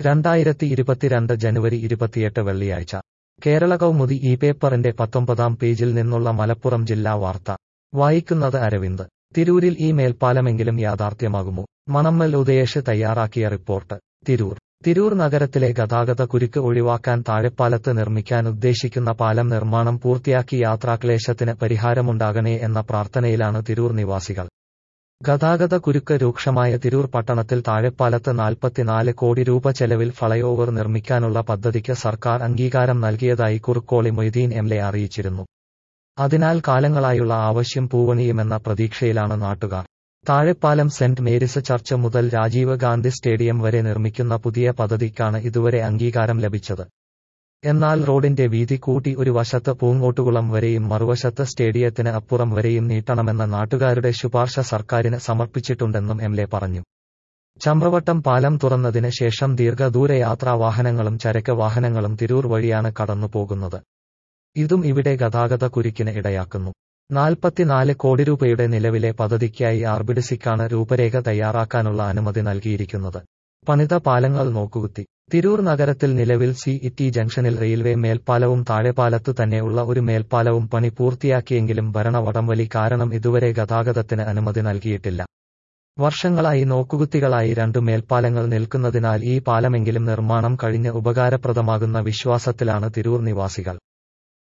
രണ്ടായിരത്തി ഇരുപത്തിരണ്ട് ജനുവരി ഇരുപത്തിയെട്ട് വെള്ളിയാഴ്ച കേരള കൗമുദി ഈ പേപ്പറിന്റെ പത്തൊമ്പതാം പേജിൽ നിന്നുള്ള മലപ്പുറം ജില്ലാ വാർത്ത വായിക്കുന്നത് അരവിന്ദ് തിരൂരിൽ ഈ മേൽപ്പാലമെങ്കിലും യാഥാർത്ഥ്യമാകുമോ മണമ്മൽ ഉദയേഷ് തയ്യാറാക്കിയ റിപ്പോർട്ട് തിരൂർ തിരൂർ നഗരത്തിലെ ഗതാഗത കുരുക്ക് ഒഴിവാക്കാൻ താഴെപ്പാലത്ത് നിർമ്മിക്കാൻ ഉദ്ദേശിക്കുന്ന പാലം നിർമ്മാണം പൂർത്തിയാക്കി യാത്രാക്ലേശത്തിന് പരിഹാരമുണ്ടാകണേ എന്ന പ്രാർത്ഥനയിലാണ് തിരൂർ നിവാസികൾ ഗതാഗത കുരുക്ക് രൂക്ഷമായ തിരൂർ പട്ടണത്തിൽ താഴെപ്പാലത്ത് നാൽപ്പത്തിനാല് കോടി രൂപ ചെലവിൽ ഫ്ളൈഓവർ നിർമ്മിക്കാനുള്ള പദ്ധതിക്ക് സർക്കാർ അംഗീകാരം നൽകിയതായി Kurukkoli Moideen M L A അറിയിച്ചിരുന്നു അതിനാൽ കാലങ്ങളായുള്ള ആവശ്യം പൂവണിയുമെന്ന പ്രതീക്ഷയിലാണ് നാട്ടുകാർ താഴെപ്പാലം സെന്റ് മേരീസ് ചർച്ച് മുതൽ രാജീവ് ഗാന്ധി സ്റ്റേഡിയം വരെ നിർമ്മിക്കുന്ന പുതിയ പദ്ധതിക്കാണ് ഇതുവരെ അംഗീകാരം ലഭിച്ചത് എന്നാൽ റോഡിന്റെ വീതി കൂട്ടി ഒരു വശത്ത് പൂങ്ങോട്ടുകുളം വരെയും മറുവശത്ത് സ്റ്റേഡിയത്തിന് അപ്പുറം വരെയും നീട്ടണമെന്ന നാട്ടുകാരുടെ ശുപാർശ സർക്കാരിന് സമർപ്പിച്ചിട്ടുണ്ടെന്നും എം എൽ എ പറഞ്ഞു ചമ്രവട്ടം പാലം തുറന്നതിന് ശേഷം ദീർഘദൂര യാത്രാ വാഹനങ്ങളും ചരക്ക് വാഹനങ്ങളും തിരൂർ വഴിയാണ് കടന്നുപോകുന്നത് ഇതും ഇവിടെ ഗതാഗത കുരുക്കിന് ഇടയാക്കുന്നു നാൽപ്പത്തിനാല് കോടി രൂപയുടെ നിലവിലെ പദ്ധതിക്കായി ആർബിഡിസിക്കാണ് രൂപരേഖ തയ്യാറാക്കാനുള്ള അനുമതി നൽകിയിരിക്കുന്നത് പണിത പാലങ്ങൾ നോക്കുകുത്തി തിരൂർ നഗരത്തിൽ നിലവിൽ സി ഇറ്റി ജംഗ്ഷനിൽ റെയിൽവേ മേൽപ്പാലവും താഴെപ്പാലത്തു തന്നെയുള്ള ഒരു മേൽപ്പാലവും പണി പൂർത്തിയാക്കിയെങ്കിലും ഭരണ വടംവലി കാരണം ഇതുവരെ ഗതാഗതത്തിന് അനുമതി നൽകിയിട്ടില്ല വർഷങ്ങളായി നോക്കുകുത്തികളായി രണ്ടു മേൽപ്പാലങ്ങൾ നിൽക്കുന്നതിനാൽ ഈ പാലമെങ്കിലും നിർമ്മാണം കഴിഞ്ഞ് ഉപകാരപ്രദമാകുന്ന വിശ്വാസത്തിലാണ് തിരൂർ നിവാസികൾ